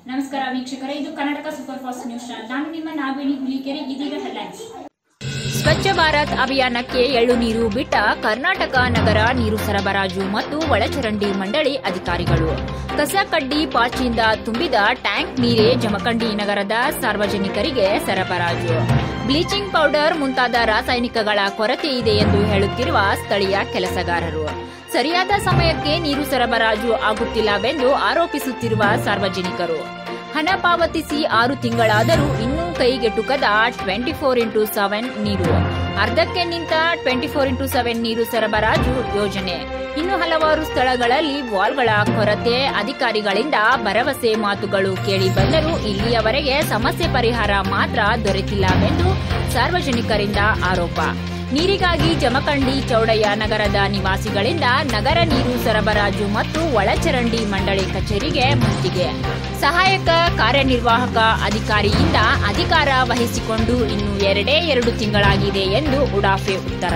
ನಮಸ್ಕಾರ ವೀಕ್ಷಕರೇ ಇದು Karnataka super fast news channel ನಾನು ನಿಮ್ಮ ನಾಗವೇಣಿ ಹುಲಿಕೆರೆ ಇದೀಗ ಹೆಡ್ಲೈನ್ಸ್ ಸ್ವಚ್ಛ ಭಾರತ್ ಅಭಿಯಾನಕ್ಕೆ ಎಳ್ಳು ನೀರು ಬಿಟ್ಟ ಕರ್ನಾಟಕ ನಗರ ನೀರು ಸರಬರಾಜು ಮತ್ತು ಒಳಚರಂಡಿ ಮಂಡಳಿ ಅಧಿಕಾರಿಗಳು ಕಸ ಕಡ್ಡಿ ಪಾಚಿಯಿಂದ ತುಂಬಿದ ಟ್ಯಾಂಕ್ ನೀರೇ ಜಮಖಂಡಿ ನಗರದ ಸಾರ್ವಜನಿಕರಿಗೆ ಸರಬರಾಜು ಬ್ಲೀಚಿಂಗ್ ಪೌಡರ್ ಮುಂತಾದ ರಾಸಾಯನಿಕಗಳ ಕೊರತೆ ಇದೆ ಎಂದು ಹೇಳುತ್ತಿರುವ ಸ್ಥಳೀಯ ಕೆಲಸಗಾರರು ಸರಿಯಾದ ಸಮಯಕ್ಕೆ ನೀರು ಸರಬರಾಜು ಆಗುತ್ತಿಲ್ಲವೆಂದು ಆರೋಪಿಸುತ್ತಿರುವ ಸಾರ್ವಜನಿಕರು ಹಣ ಪಾವತಿಸಿ ಆರು ತಿಂಗಳಾದರೂ ಇನ್ನೂ ಕೈಗೆಟುಕದ ಟ್ವೆಂಟಿ ಫೋರ್ ಇಂಟು ಸೆವೆನ್ ನೀರು ಅರ್ಧಕ್ಕೆ ನಿಂತ ಟ್ವೆಂಟಿ ಫೋರ್ ಇಂಟು ಸೆವೆನ್ ನೀರು ಸರಬರಾಜು ಯೋಜನೆ ಇನ್ನು ಹಲವಾರು ಸ್ಥಳಗಳಲ್ಲಿ ವಾಲ್ಗಳ ಕೊರತೆ ಅಧಿಕಾರಿಗಳಿಂದ ಭರವಸೆ ಮಾತುಗಳು ಕೇಳಿ ಬಂದರೂ ಇಲ್ಲಿಯವರೆಗೆ ಸಮಸ್ಯೆ ಪರಿಹಾರ ಮಾತ್ರ ದೊರೆತಿಲ್ಲವೆಂದು ಸಾರ್ವಜನಿಕರಿಂದ ಆರೋಪ ನೀರಿಗಾಗಿ ಜಮಖಂಡಿ ಚೌಡಯ್ಯ ನಗರದ ನಿವಾಸಿಗಳಿಂದ ನಗರ ನೀರು ಸರಬರಾಜು ಮತ್ತು ಒಳಚರಂಡಿ ಮಂಡಳಿ ಕಚೇರಿಗೆ ಮುತ್ತಿಗೆ ಸಹಾಯಕ ಕಾರ್ಯನಿರ್ವಾಹಕ ಅಧಿಕಾರಿಯಿಂದ ಅಧಿಕಾರ ವಹಿಸಿಕೊಂಡು ಇನ್ನು ಎರಡೇ ಎರಡು ತಿಂಗಳಾಗಿದೆ ಎಂದು ಉಡಾಫೆ ಉತ್ತರ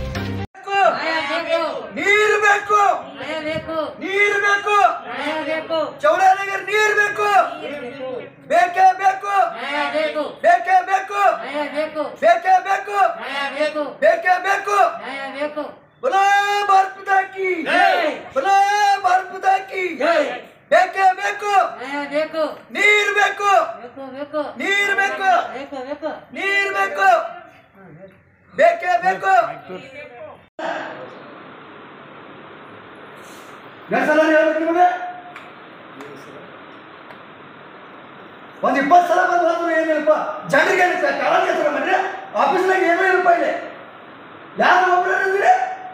ನೀರು ಬೇಕು ನೀರು ಬೇಕು ಚೌಡನಗರ್ ನೀರು ಬೇಕು ಬೇಕೇ ಬೇಕು ಬೇಕೇ ಬೇಕು ಬೇಕೇ ಬೇಕು ಬೇಕೇ ಬೇಕು ಬಲೋ ಭಾರತ್ ಮಾತಾ ಕಿ ಬಲೋ ಭಾರತ್ ಮಾತಾ ಕಿ ಬೇಕೇ ಬೇಕು ನೀರು ಬೇಕು ನೀರು ಬೇಕು ನೀರು ಬೇಕು ಬೇಕೇ ಬೇಕು ಸಲ ಹೇಳ್ಬೇಕು ನಿಮಗೆ ಒಂದ್ ಇಪ್ಪತ್ತು ಸಲ ಬಂದು ಹೋದ್ರು ಏನಿಲ್ಲಪ್ಪ ಜನರಿಗೆ ಏನಕ್ಕೆ ಕಾಳಜಿ ಹೆಸರ ಮಾಡ್ರಿ ಆಫೀಸ್ನಾಗ ಏನೂ ಇಲ್ಲಪ್ಪ ಇಲ್ಲಿ ಯಾರು ಒಬ್ರು ಇದ್ದೀರಿ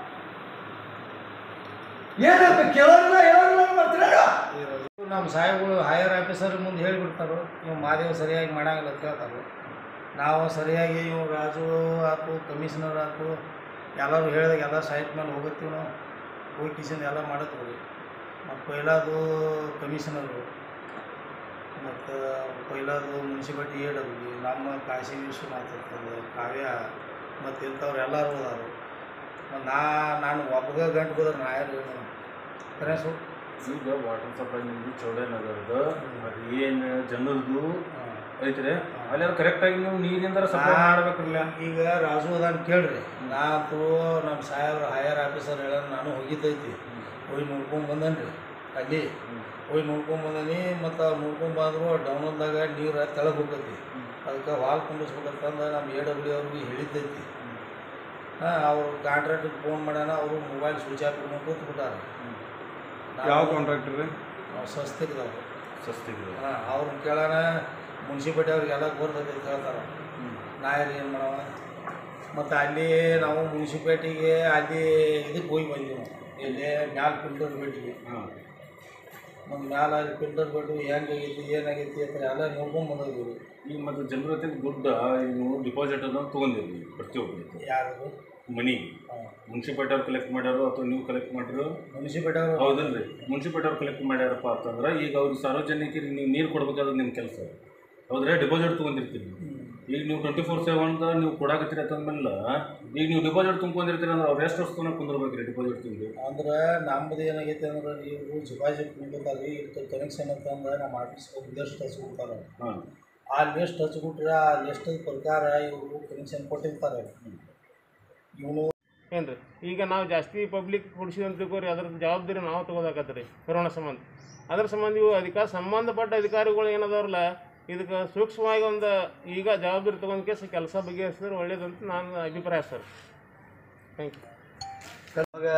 ಏನಪ್ಪ ಕೇಳೋರಿಲ್ಲ ಹೇಳೋರಿಲ್ಲ ಮಾಡ್ತೀರ ನಮ್ಮ ಸಾಹೇಬಗಳು ಹೈಯರ್ ಆಫೀಸರ್ ಮುಂದೆ ಹೇಳಿಬಿಡ್ತಾರೋ ಇವ್ ಮಾದೇವ್ ಸರಿಯಾಗಿ ಮಾಡಂಗಿಲ್ಲ ಅಂತ ಹೇಳ್ತಾರೆ ನಾವು ಸರಿಯಾಗಿ ಇವು ರಾಜು ಆಯ್ತು ಕಮಿಷನರ್ ಆಯ್ತು ಎಲ್ಲರೂ ಹೇಳಿದಾಗ ಎಲ್ಲ ಸೈಟ್ ಮೇಲೆ ಹೋಗುತ್ತೀವಿ ನಾವು ಹೋಗಿ ಕಿಸಿಂದ ಎಲ್ಲ ಮಾಡತ್ತೀವಿ ಮತ್ತು ಪೈಲಾದು ಕಮಿಷನರು ಮತ್ತು ಪೈಲಾದು ಮುನ್ಸಿಪಾಲ್ಟಿ ಹೇಳೋದು ನಮ್ಮ ಕಾಶಿ ವಿಶ್ವನಾಥ್ ಇರ್ತದೆ ಕಾವ್ಯ ಮತ್ತು ಇಂಥವ್ರು ಎಲ್ಲರೂ ಅದಾರು ಮತ್ತು ನಾ ನಾನು ಒಬ್ಬಗ ಗಂಟು ಹೋದ್ರೆ ನಾ ಯಾರು ಹೇಳೋಣ ಕರೆ ಸು ಈಗ ವಾಟರ್ ಸಪ್ಲೈ ನಿಮ್ದು ಚೌಡನಗರದ ಏನು ಜನರದು ಐತ್ರಿ ಅಲ್ಲಿ ಕರೆಕ್ಟಾಗಿ ನೀವು ನೀರಿಂದ ಸಪ್ಲೈ ಮಾಡ್ಬೇಕ್ರಲ್ಲ ಈಗ ರಾಜು ಅದಾನ ಕೇಳ್ರಿ ನಾತು ನಮ್ಮ ಸಾಹೇಬ್ರ ಹೈಯರ್ ಆಫೀಸರ್ ಹೇಳ ನಾನು ಹೋಗಿದ್ದೈತಿ ಹೋಗಿ ನೋಡ್ಕೊಂಡ್ ಬಂದನ್ರಿ ಅಲ್ಲಿ ಹೋಗಿ ನೋಡ್ಕೊಂಡ್ ಬಂದನಿ ಮತ್ತು ಅವ್ರು ನೋಡ್ಕೊಂಡ್ ಬಂದ್ರು ಡೌನ್ದಾಗ ನೀರು ತೆಳಗೆ ಹೋಗೈತಿ ಅದಕ್ಕೆ ವಾಲ್ ಕುಂಡಿಸ್ಬೇಕಂತಂದು ನಮ್ಮ ಎ ಡಬ್ಲ್ಯೂ ಅವ್ರಿಗೆ ಹೇಳಿದ್ದೈತಿ ಹಾಂ ಅವ್ರು ಕಾಂಟ್ರಾಕ್ಟಿಗೆ ಫೋನ್ ಮಾಡ್ಯಾನ ಅವರು ಮೊಬೈಲ್ ಸ್ವಿಚ್ ಆಫ್ ಮಾಡ್ಕೊಂಡು ಕೂತ್ಬಿಟ್ಟಾರ ಯಾವ ಕಾಂಟ್ರಾಕ್ಟರ್ ರೀ ನಾವು ಸಸ್ತಿಗ್ದವ್ರು ಸಸ್ತಿಗಳು ಹಾಂ ಅವ್ರನ್ನ ಕೇಳೋಣ ಮುನ್ಸಿಪಾಲ್ಟಿ ಅವ್ರಿಗೆಲ್ಲ ಗೊತ್ತೈತೆ ಅಂತ ಹೇಳ್ತಾರೆ ನಾ ಏನು ಮಾಡವ ಮತ್ತು ಅಲ್ಲಿ ನಾವು ಮುನ್ಸಿಪಾಲ್ಟಿಗೆ ಅಲ್ಲಿ ಇದಕ್ಕೆ ಹೋಗಿ ಬಂದೀವಿ ನಾವು ಇಲ್ಲಿ ಮ್ಯಾಲ ಫಿಲ್ಟರ್ ಬೆಡ್ಗೆ ಹಾಂ ಮತ್ತು ಮ್ಯಾಲ ಅಲ್ಲಿ ಫಿಲ್ಟರ್ ಬೆಡ್ಡು ಹೆಂಗಾಗೈತಿ ಏನಾಗೈತಿ ಅಂತ ಎಲ್ಲ ನೋಡ್ಕೊಂಡು ಬಂದಿದ್ದೀವಿ ಈಗ ಮತ್ತು ಜನರ ಹತ್ರ ದುಡ್ಡು ನೀವು ಡಿಪಾಸಿಟ್ ಅನ್ನ ತೊಗೊಂಡಿರಿ ಪ್ರತಿಯೊಬ್ಬರು ಯಾರು ಮನಿಗೆ ಹಾಂ ಮುನ್ಸಿಪಾಲ್ಟಿ ಅವ್ರು ಕಲೆಕ್ಟ್ ಮಾಡ್ಯಾರೋ ಅಥವಾ ನೀವು ಕಲೆಕ್ಟ್ ಮಾಡಿರೋ ಮುನ್ಸಿಪಾಲ್ಟಿ ಅವರು ಹೌದಲ್ರಿ ಮುನ್ಸಿಪಾಲ್ಟಿ ಅವ್ರು ಕಲೆಕ್ಟ್ ಮಾಡ್ಯಾರಪ್ಪ ಅಂತಂದ್ರೆ ಈಗ ಅವ್ರಿಗೆ ಸಾರ್ವಜನಿಕರಿಗೆ ನೀವು ನೀರು ಕೊಡ್ಬೇಕಾದ್ರೆ ನಿಮ್ಮ ಕೆಲಸ ಹೌದ್ರೆ ಡಿಪಾಸಿಟ್ ತೊಗೊಂಡಿರ್ತೀರಿ ಈಗ ನೀವು ಟ್ವೆಂಟಿ ಫೋರ್ ಸೆವೆನ್ ನೀವು ಕೊಡಾಕತ್ತೀರಿ ಅಂತಂದ್ಮೇಲೆ ಈಗ ನೀವು ಡಿಪಾಸಿಟ್ ತುಂಬ್ಕೊಂಡಿರ್ತೀರಿ ಅಂದ್ರೆ ಅವ್ರು ಎಷ್ಟು ವರ್ಷ ತನಕ ಕುಂದಿರ್ಬೇಕ್ರಿ ಡಿಪಾಸಿಟ್ ತುಂಬಿ ಅಂದ್ರೆ ನಮ್ಮದು ಏನಾಗೈತೆ ಅಂದ್ರೆ ನೀವು ಡಿಪಾಸಿಟ್ ತುಂಬಿದಾಗ ಇಷ್ಟು ಕನೆಕ್ಷನ್ ಅಂತಂದ್ರೆ ನಮ್ಮ ಆಫೀಸ್ ಹೋಗಿ ಲಿಸ್ಟ್ ಹಚ್ಬಿಡ್ತಾರೆ ಹಾಂ ಆ ಲಿಸ್ಟ್ ಹಚ್ಬಿಟ್ರೆ ಆ ಲಿಸ್ಟ್ ಪ್ರಕಾರ ಇವರು ಕನೆಕ್ಷನ್ ಕೊಟ್ಟಿರ್ತಾರೆ ಇವನು ಏನು ರೀ ಈಗ ನಾವು ಜಾಸ್ತಿ ಪಬ್ಲಿಕ್ ಕೊಡಿಸಿದ ಅಂತ ತಿಳ್ಕೊರಿ ಅದ್ರ ಜವಾಬ್ದಾರಿ ನಾವು ತೊಗೋದಾಕತ್ತೆ ರೀ ಕೊರೋನಾ ಸಂಬಂಧ ಅದ್ರ ಸಂಬಂಧ ಇವು ಅಧಿಕಾರ ಸಂಬಂಧಪಟ್ಟ ಅಧಿಕಾರಿಗಳು ಏನದವ್ರಲ್ಲ ಇದಕ್ಕೆ ಸೂಕ್ಷ್ಮವಾಗಿ ಒಂದು ಈಗ ಜವಾಬ್ದಾರಿ ತೊಗೊಂಡ್ ಕೇಸ್ ಕೆಲಸ ಬಗೆಹರಿಸಿದ್ರೆ ಒಳ್ಳೇದಂತ ನನ್ನ ಅಭಿಪ್ರಾಯ ಸರ್ ಥ್ಯಾಂಕ್ ಯು ನಮಗೆ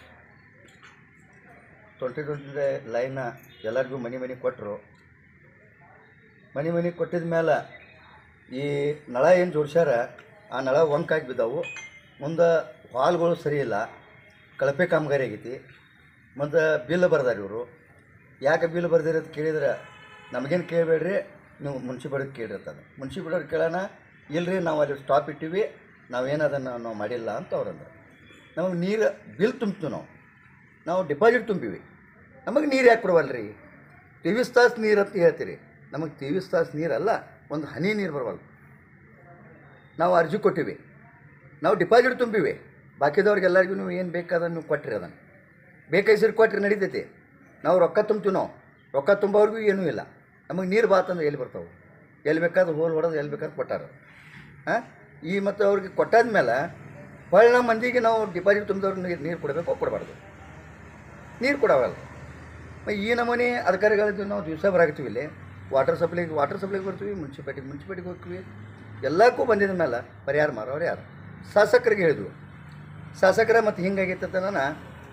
ಟ್ವೆಂಟಿ ಟ್ವೆಂಟಿ ಲೈನ ಎಲ್ಲರಿಗೂ ಮನೆ ಮನೆ ಕೊಟ್ಟರು ಮನೆ ಮನೆ ಕೊಟ್ಟಿದ ಮೇಲೆ ಈ ನಳ ಏನು ಜೋಡ್ಸ್ಯಾರ ಆ ನಳ ವಂಕಾಗಿ ಬಿದ್ದಾವು ಮುಂದೆ ವಾಲ್ಗಳು ಸರಿ ಇಲ್ಲ ಕಳಪೆ ಕಾಮಗಾರಿ ಆಗೈತಿ ಮತ್ತು ಬಿಲ್ ಬರ್ದಾರ ಇವರು ಯಾಕೆ ಬಿಲ್ ಬರ್ದಿರಿ ಅಂತ ಕೇಳಿದ್ರೆ ನಮಗೇನು ಕೇಳಬೇಡ್ರಿ ನೀವು ಮುನ್ಸಿಪಾಲ್ಟಿ ಕೇಳಿರ್ತಾರೆ ಮುನ್ಸಿಪಾಲ್ಟಿ ಕೇಳೋಣ ಇಲ್ರಿ ನಾವು ಅಲ್ಲಿ ಸ್ಟಾಪ್ ಇಟ್ಟಿವಿ ನಾವೇನು ಅದನ್ನು ನಾವು ಮಾಡಿಲ್ಲ ಅಂತ ಅವ್ರಂದ್ರೆ ನಮಗೆ ನೀರು ಬಿಲ್ ತುಂಬ್ತೀವಿ ನಾವು ನಾವು ಡಿಪಾಸಿಟ್ ತುಂಬಿವಿ ನಮಗೆ ನೀರು ಯಾಕೆ ಕೊಡವಲ್ರಿ ತಿವಿಸ್ ತಾಸು ನೀರು ಅಂತ ಹೇಳ್ತೀರಿ ನಮಗೆ ತಿವಿಸ್ ತಾಸು ನೀರಲ್ಲ ಒಂದು ಹನಿ ನೀರು ಬರವಲ್ದು ನಾವು ಅರ್ಜಿ ಕೊಟ್ಟಿವಿ ನಾವು ಡಿಪಾಸಿಟ್ ತುಂಬಿವಿ ಬಾಕಿದವ್ರಿಗೆಲ್ಲರಿಗೂ ನೀವು ಏನು ಬೇಕಾದನ್ನು ನೀವು ಕೊಟ್ಟಿರಿ ಅದನ್ನು ಬೇಕಾಯ್ಸಿರಿ ಕೊಟ್ಟರೆ ನಡೀತೈತಿ ನಾವು ರೊಕ್ಕ ತುಂಬ್ತೀವಿ ನಾವು ರೊಕ್ಕ ತುಂಬೋರ್ಗೂ ಏನೂ ಇಲ್ಲ ನಮಗೆ ನೀರು ಬಾತಂದ್ರೆ ಎಲ್ಲಿ ಬರ್ತಾವೆ ಎಲ್ಲಿ ಬೇಕಾದ್ರೆ ಹೋಲ್ ಹೊಡೆದು ಎಲ್ಲಿ ಬೇಕಾದ್ರೆ ಕೊಟ್ಟಾರ ಹಾಂ ಈ ಮತ್ತು ಅವ್ರಿಗೆ ಕೊಟ್ಟಾದ್ಮೇಲೆ ಹೊಳ್ಳಿ ನಮ್ಮ ಮಂದಿಗೆ ನಾವು ಡಿಪಾಸಿಟ್ ತುಂಬಿದವ್ರು ನೀರು ನೀರು ಕೊಡಬೇಕು ಕೊಡಬಾರ್ದು ನೀರು ಕೊಡವಲ್ಲ ಮ- ಈ ನಮೂನೆ ಅಧಿಕಾರಿಗಳಿದ್ದು ನಾವು ದಿವಸ ಬರಾಕತ್ತೀವಿ ಇಲ್ಲಿ ವಾಟರ್ ಸಪ್ಲೈಗೆ ವಾಟರ್ ಸಪ್ಲೈಗೆ ಬರ್ತೀವಿ ಮುನ್ಸಿಪಾಲ್ಟಿಗೆ ಮುನ್ಸಿಪಾಲ್ಟಿಗೆ ಹೋಗ್ತೀವಿ ಎಲ್ಲಕ್ಕೂ ಬಂದಿದ ಮೇಲೆ ಪರಿಹಾರ ಮಾರೋರು ಯಾರು ಶಾಸಕರಿಗೆ ಹೇಳಿದ್ವು ಶಾಸಕರ ಮತ್ತು ಹಿಂಗಾಗೈತೆ ಅಂತ ನಾನು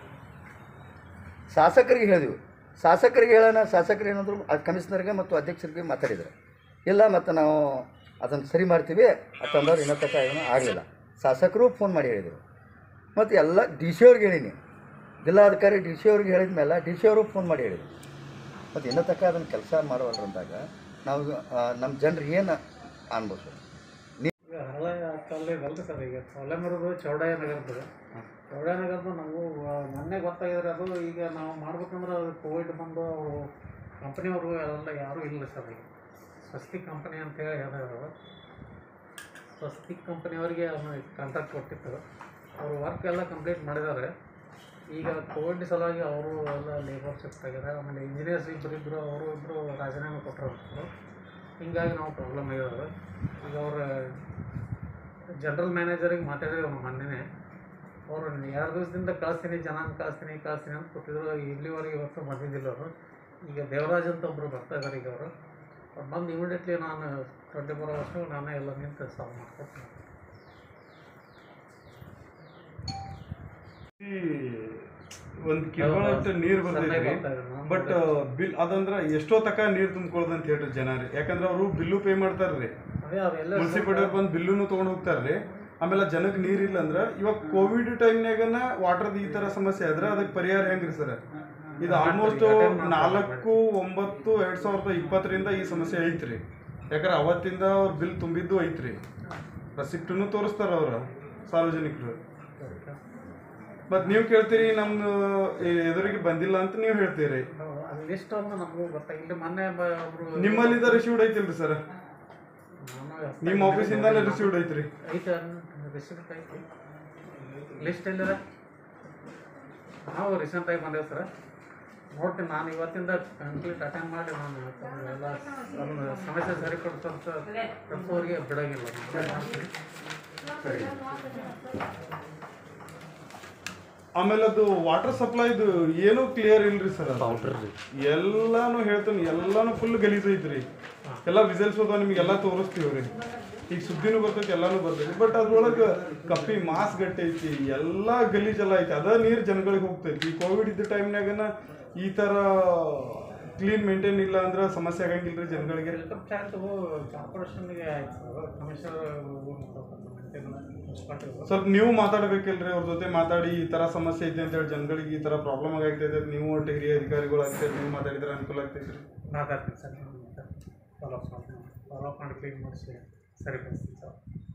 ಶಾಸಕರಿಗೆ ಹೇಳಿದ್ವಿ ಶಾಸಕರಿಗೆ ಹೇಳೋಣ ಶಾಸಕರು ಏನಾದ್ರು ಅದು ಕಮಿಷನರ್ಗೆ ಮತ್ತು ಅಧ್ಯಕ್ಷರಿಗೆ ಮಾತಾಡಿದ್ರು ಇಲ್ಲ ಮತ್ತು ನಾವು ಅದನ್ನು ಸರಿ ಮಾಡ್ತೀವಿ ಅಂತಂದವ್ರು ಇನ್ನೂ ತನಕ ಏನೂ ಆಗಲಿಲ್ಲ ಶಾಸಕರು ಫೋನ್ ಮಾಡಿ ಹೇಳಿದರು ಮತ್ತು ಎಲ್ಲ ಡಿ ಸಿ ಅವ್ರಿಗೆ ಹೇಳೀನಿ ಜಿಲ್ಲಾಧಿಕಾರಿ ಡಿ ಸಿ ಅವ್ರಿಗೆ ಹೇಳಿದ ಮೇಲೆ ಡಿ ಸಿ ಅವರು ಫೋನ್ ಮಾಡಿ ಹೇಳಿದರು ಮತ್ತು ಇನ್ನೂ ತನಕ ಅದನ್ನು ಕೆಲಸ ಮಾಡೋವಲ್ರು ಅಂದಾಗ ನಾವು ಆ, ನಮ್ಮ ಜನರು ಏನು ಅನ್ಬೋದು ಈಗ ಹಳೆ ಕಾಲದಲ್ಲಿ ಅಲ್ರಿ ಸರ್ ಈಗ ಸೊಲೆಮರದು ಚೌಡಾಯ ನಗರದ್ದು ಚೌಡಾಯ ನಗರದ್ದು ನಾವು ಆ, ಮೊನ್ನೆ ಗೊತ್ತಾಗಿದ್ರೆ ಅದು ಈಗ ನಾವು ಮಾಡ್ಬೇಕಂದ್ರೆ ಅದು ಕೋವಿಡ್ ಬಂದು ಅವರು ಕಂಪ್ನಿಯವರು ಎಲ್ಲ ಯಾರೂ ಇಲ್ಲ ಸರ್ ಈಗ ಸ್ವಸ್ತಿಕ್ ಕಂಪನಿ ಅಂತೇಳಿ ಯಾವ್ದಾದ್ರು ಸ್ವಸ್ತಿಕ್ ಕಂಪನಿಯವರಿಗೆ ಕಾಂಟ್ರಾಕ್ಟ್ ಕೊಟ್ಟಿತ್ತು ಅವರು ವರ್ಕ್ ಎಲ್ಲ ಕಂಪ್ಲೀಟ್ ಮಾಡಿದ್ದಾರೆ ಈಗ ಕೋವಿಡ್ ಸಲುವಾಗಿ ಅವರು ಎಲ್ಲ ಲೇಬರ್ ಶಿಫ್ಟ್ ಆಗಿದ್ದಾರೆ ಆಮೇಲೆ ಇಂಜಿನಿಯರ್ಸ್ ಇಬ್ಬರು ಇದ್ದರು ಅವರು ಇಬ್ಬರು ರಾಜೀನಾಮೆ ಕೊಟ್ಟರು ಹಿಂಗಾಗಿ ನಾವು ಪ್ರಾಬ್ಲಮ್ ಆಗಿದ್ದಾರೆ ಈಗ ಅವ್ರ ಜನರಲ್ ಮ್ಯಾನೇಜರಿಗೆ ಮಾತಾಡಿದ್ರು ಮೊನ್ನೆನೇ ಅವರು ಎರಡು ದಿವಸದಿಂದ ಕಳಿಸ್ತೀನಿ ಜನಾಂಗ ಕಳಿಸ್ತೀನಿ ಕಳಿಸ್ತೀನಿ ಅಂತ ಕೊಟ್ಟಿದ್ರು ಇಲ್ಲಿವರೆಗೆ ಇವತ್ತು ಬಂದಿದ್ದಿಲ್ಲ ಅವರು ಈಗ ದೇವರಾಜ್ ಅಂತ ಒಬ್ಬರು ಬರ್ತಾ ಇದ್ದಾರೆ ಈಗ ಅವರು ಅವ್ರು ಬಂದು ಇಮಿಡಿಯೇಟ್ಲಿ ನಾನು ಟ್ವೆಂಟಿ ಫೋರ್ ಅವರ್ಸ್ನಾಗ ನಾನೇ ಎಲ್ಲ ನಿಂತು ಸಾಲ್ವ್ ಮಾಡ್ಕೊಡ್ತೀನಿ ಒಂದು ಕಿಲೋಮೀಟರ್ ನೀರು ಸಣ್ಣಗೆ ಬರ್ತೈತಿ ಬರ್ತಾ ಇದೆ ನಾವು ಬಟ್ ಬಿಲ್ ಅದಂದ್ರ ಎಷ್ಟೋ ತಕ ನೀರು ತುಂಬ್ಕೊಳ್ಳೋದು ಅಂತ ಹೇಳ್ರಿ ಜನ ರೀ ಯಾಕಂದ್ರೆ ಅವರು ಬಿಲ್ಲು ಪೇ ಮಾಡ್ತಾರ್ರಿ ಅದೇ ಅವೆಲ್ಲ ಮುನ್ಸಿಪಾಲ್ಟಿ ಬಂದು ಬಿಲ್ಲುನು ತೊಗೊಂಡು ಹೋಗ್ತಾರ್ರಿ ಆಮೇಲೆ ಜನಕ್ಕೆ ನೀರು ಇಲ್ಲ ಅಂದ್ರೆ ಇವಾಗ ಕೋವಿಡ್ ಟೈಮ್ನಾಗನ ವಾಟರ್ದು ಈ ತರ ಸಮಸ್ಯೆ ಆದ್ರೆ ಅದಕ್ಕೆ ಪರಿಹಾರ ಹೆಂಗ್ರಿ ಸರ್ ಇದು ಆಲ್ಮೋಸ್ಟ್ ನಾಲ್ಕು ಒಂಬತ್ತು ಎರಡ್ ಸಾವಿರದ ಇಪ್ಪತ್ತರಿಂದ ಈ ಸಮಸ್ಯೆ ಐತ್ರಿ ಯಾಕಂದ್ರೆ ಅವತ್ತಿಂದ ಅವ್ರ ಬಿಲ್ ತುಂಬಿದ್ದು ಐತ್ರಿ ರಸಿಪ್ಟನ್ನು ತೋರಿಸ್ತಾರ ಅವ್ರ ಸಾರ್ವಜನಿಕರು ಮತ್ ನೀವು ಕೇಳ್ತೀರಿ ನಮ್ಮ ಎದುರಿಗೆ ಬಂದಿಲ್ಲ ಅಂತ ನೀವು ಹೇಳ್ತೀರಿ ಅದು ಲಿಸ್ಟ್ ಅಂದ್ರೆ ನಮಗೂ ಗೊತ್ತಾಗಿಲ್ಲ ಮೊನ್ನೆ ಬ- ಒಬ್ರು ನಿಮ್ಮಲ್ಲಿದ ರಿಸೀವ್ಡ್ ಐತಿಲ್ರಿ ಸರ್ ನಾನು ನಿಮ್ಮ ಆಫೀಸಿಂದಾನೇ ರಿಸೀವ್ಡ್ ಐತ್ರಿ ಐತೆ ರಿಸಿಪ್ಟ್ ಐತಿ ಲಿಸ್ಟ್ ಎಲ್ಲಿದೆ ನಾವು ರೀಸೆಂಟಾಗಿ ಬಂದೇವೆ ಸರ್ ನೋಡ್ತೀನಿ ನಾನು ಇವತ್ತಿಂದ ಕಂಪ್ಲೀಟ್ ಅಟೆಂಡ್ ಮಾಡಿ ನಾನು ಎಲ್ಲ ಅದನ್ನ ಸಮಸ್ಯೆ ಸರಿಪಡಿಸೋಂಥ ಕೆಲಸವರಿಗೆ ಬಿಡೋಂಗಿಲ್ಲ ನಾನು ಮಾಡ್ತೀನಿ. ಆಮೇಲೆ ಅದು ವಾಟರ್ ಸಪ್ಲೈದು ಏನೂ ಕ್ಲಿಯರ್ ಇಲ್ರಿ ಸರ್ ಎಲ್ಲಾನು ಹೇಳ್ತೀನಿ ಎಲ್ಲಾನು ಫುಲ್ ಗಲೀಜ್ ಐತ್ರಿ ಎಲ್ಲ ವಿಸಲ್ಸ್ ಅದಾವ ನಿಮ್ಗೆಲ್ಲ ತೋರಿಸ್ತೀವ್ರಿ ಈಗ ಸುದ್ದಿನೂ ಬರ್ತೈತಿ ಎಲ್ಲಾನು ಬರ್ತೈತಿ ಬಟ್ ಅದ್ರೊಳಗೆ ಕಪ್ಪಿ ಮಾಸ್ ಗಟ್ಟಿ ಐತಿ ಎಲ್ಲ ಗಲೀಜೆಲ್ಲ ಐತಿ ಅದ ನೀರು ಜನಗಳಿಗೆ ಹೋಗ್ತೈತಿ ಈ ಕೋವಿಡ್ ಇದ್ದ ಟೈಮ್ನಾಗನ ಈ ಥರ ಕ್ಲೀನ್ ಮೇಂಟೈನ್ ಇಲ್ಲ ಅಂದ್ರೆ ಸಮಸ್ಯೆ ಆಗಂಗಿಲ್ರಿ ಜನಗಳಿಗೆ ಇನ್ಕಮ್ ಟ್ಯಾಕ್ಸ್ ಕಾರ್ಪೊರೇಷನ್ಗೆ ಆಯ್ತು ಸರ್ ಕಮಿಷನರ್ ಮುನ್ಸಿಪಾಲ್ಟಿ ಸ್ವಲ್ಪ ನೀವು ಮಾತಾಡ್ಬೇಕಿಲ್ರಿ ಅವ್ರ ಜೊತೆ ಮಾತಾಡಿ ಈ ತರ ಸಮಸ್ಯೆ ಐತೆ ಅಂತ ಹೇಳಿ ಜನಗಳಿಗೆ ಈ ತರ ಪ್ರಾಬ್ಲಮ್ ಆಗೈತೆ ನೀವು ಒಟ್ಟು ಹಿರಿಯ ಅಧಿಕಾರಿಗಳು ಆಗ್ತೈತೆ ನೀವು ಮಾತಾಡಿದ್ರೆ ಅನುಕೂಲ ಆಗ್ತೈತ್ರಿ ಮಾತಾಡ್ತೀನಿ ಸರ್ ಫಾಲೋ ಅಪ್ ಮಾಡ್ತೀನಿ ಫಾಲೋ ಅಪ್ ಮಾಡಿ ಕ್ಲೀನ್ ಮಾಡಿಸಿ ಸರಿಪಡಿಸ್ತೀನಿ ಸರ್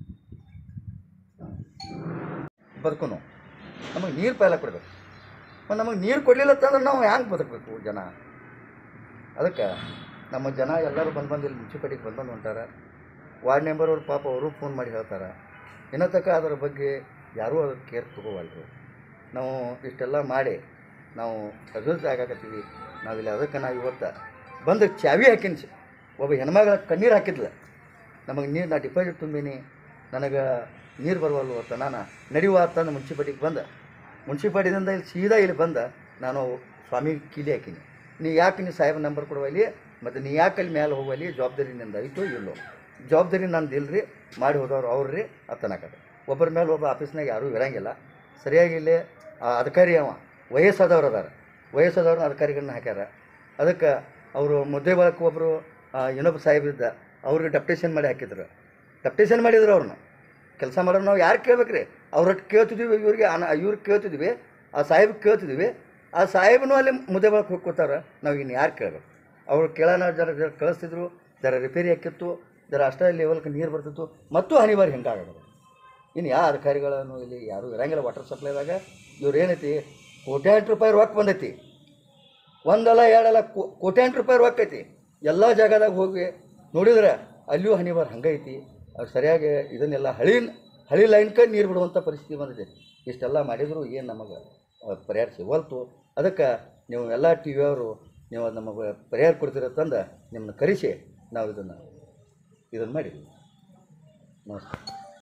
ಬದುಕು ನಮಗೆ ನೀರು ಪೈಲ ಕೊಡಬೇಕು ಮತ್ತು ನಮಗೆ ನೀರು ಕೊಡಲಿಲ್ಲ ಅಂತಂದ್ರೆ ನಾವು ಹ್ಯಾಂಗೆ ಬದುಕಬೇಕು ಜನ ಅದಕ್ಕೆ ನಮ್ಮ ಜನ ಎಲ್ಲರೂ ಬಂದು ಬಂದು ಇಲ್ಲಿ ಮುನ್ಸಿಪಾಲ್ಟಿಗೆ ಬಂದು ಬಂದು ಹೊಂಟಾರ ವಾರ್ಡ್ ಮೆಂಬರ್ ಅವ್ರು ಪಾಪ ಅವರು ಫೋನ್ ಮಾಡಿ ಹೇಳ್ತಾರೆ ಇನ್ನೂ ತನಕ ಅದರ ಬಗ್ಗೆ ಯಾರೂ ಅದ್ರ ಕೇರ್ ತಗೋವಲ್ರು ನಾವು ಇಷ್ಟೆಲ್ಲ ಮಾಡಿ ನಾವು ಅಭಿವೃದ್ಧಿ ಆಗಾಕತ್ತೀವಿ ನಾವಿಲ್ಲಿ ಅದಕ್ಕೆ ನಾವು ಇವತ್ತು ಬಂದು ಚಾವಿ ಹಾಕಿನ ಒಬ್ಬ ಹೆಣ್ಮಗಳ ಕಣ್ಣೀರು ಹಾಕಿದ್ಲ ನಮಗೆ ನೀರು ನಾ ಡಿಪಾಸಿಟ್ ತುಂಬೀನಿ ನನಗೆ ನೀರು ಬರುವಲ್ವ ಅಂತ ನಾನು ನಡೆಯುವ ಅಂತಂದು ಮುನ್ಸಿಪಾಲ್ಟಿಗೆ ಬಂದೆ ಮುನ್ಸಿಪಾಲ್ಟಿದಿಂದ ಇಲ್ಲಿ ಸೀದಾ ಇಲ್ಲಿ ಬಂದ ನಾನು ಸ್ವಾಮಿ ಕೀಲಿ ಹಾಕಿನಿ ನೀ ಯಾಕೆ ನೀ ಸಾಹೇಬ್ ನಂಬರ್ ಕೊಡುವಲ್ಲಿ ಮತ್ತು ನೀ ಯಾಕೆ ಅಲ್ಲಿ ಮೇಲೆ ಹೋಗಲಿ ಜವಾಬ್ದಾರಿ ನಿಂದ ಐತೋ ಇಲ್ಲೋ ಜವಾಬ್ದಾರಿ ನಂದು ಇಲ್ರಿ ಮಾಡಿ ಹೋದವ್ರು ಅವ್ರಿ ಅತ್ತನಕದ ಒಬ್ಬರ ಮೇಲೆ ಒಬ್ಬ ಆಫೀಸ್ನಾಗ ಯಾರೂ ಇರಂಗಿಲ್ಲ ಸರಿಯಾಗಿ ಇಲ್ಲಿ ಆ ಅಧಿಕಾರಿ ಅವ ವಯಸ್ಸಾದವ್ರು ಅದಾರ ವಯಸ್ಸಾದವ್ರನ್ನ ಅಧಿಕಾರಿಗಳನ್ನ ಹಾಕ್ಯಾರ ಅದಕ್ಕೆ ಅವರು ಮುದ್ದೆ ಬಳಕೆ ಒಬ್ಬರು ಇನ್ನೊಬ್ಬ ಸಾಹೇಬ್ ಇದ್ದ ಅವ್ರಿಗೆ ಡೆಪ್ಟೇಷನ್ ಮಾಡಿ ಹಾಕಿದ್ರು ಡೆಪ್ಟೇಷನ್ ಮಾಡಿದ್ರು ಅವ್ರನ್ನ ಕೆಲಸ ಮಾಡೋರು ನಾವು ಯಾರು ಕೇಳ್ಬೇಕ್ರಿ ಅವ್ರಟ್ಟು ಕೇಳ್ತಿದ್ವಿ ಇವ್ರಿಗೆ ಅನ ಇವ್ರಿಗೆ ಕೇಳ್ತಿದ್ವಿ ಆ ಸಾಹೇಬ್ಗೆ ಕೇಳ್ತಿದ್ವಿ ಆ ಸಾಹೇಬನು ಅಲ್ಲಿ ಮುದ್ದೆ ಬಳಕೆ ಹೋಗ್ಕೋತಾರ ನಾವು ಇನ್ನು ಯಾರು ಕೇಳಬೇಕು ಅವ್ರು ಕೇಳೋಣ ಜರ ಜರ ಕಳಿಸ್ತಿದ್ರು ಜರ ರಿಪೇರಿ ಹಾಕಿತ್ತು ಜರ ಅಷ್ಟೇ ಲೆವೆಲ್ಗೆ ನೀರು ಬರ್ತಿತ್ತು ಮತ್ತು ಅನಿವಾರ್ಯ ಹಿಂಗಾಗೋದು ಇನ್ನು ಯಾವ ಅಧಿಕಾರಿಗಳನ್ನು ಇಲ್ಲಿ ಯಾರೂ ಇರಂಗಿಲ್ಲ ವಾಟರ್ ಸಪ್ಲೈದಾಗ ಇವ್ರು ಏನೈತಿ ಕೋಟ್ಯಾಂಟು ರೂಪಾಯಿ ರೊಕ್ಕ ಬಂದೈತಿ ಒಂದಲ್ಲ ಎರಡಲ್ಲ ಕೋ ಕೋಟ್ಯಾಂಟು ರೂಪಾಯಿ ರೊಕ್ಕ ಐತಿ ಎಲ್ಲ ಜಾಗದಾಗ ಹೋಗಿ ನೋಡಿದ್ರೆ ಅಲ್ಲಿಯೂ ಹನಿವಾರ ಹಂಗೈತಿ ಅದು ಸರಿಯಾಗಿ ಇದನ್ನೆಲ್ಲ ಹಳಿ ಹಳಿ ಲೈನ್ಕ ನೀರು ಬಿಡುವಂಥ ಪರಿಸ್ಥಿತಿ ಬಂದಿದೆ ಇಷ್ಟೆಲ್ಲ ಮಾಡಿದರೂ ಏನು ನಮಗೆ ಪರಿಹಾರ ಸಿಗವಲ್ತು ಅದಕ್ಕೆ ನೀವು ಎಲ್ಲ ಟಿ ವಿಯವರು ನೀವು ಅದು ನಮಗೆ ಪರಿಹಾರ ಕೊಡ್ತೀರತ್ತಂದು ನಿಮ್ಮನ್ನ ಕರೆಸಿ ನಾವು ಇದನ್ನು ಇದನ್ನು ಮಾಡಿದ್ವಿ ನಮಸ್ಕಾರ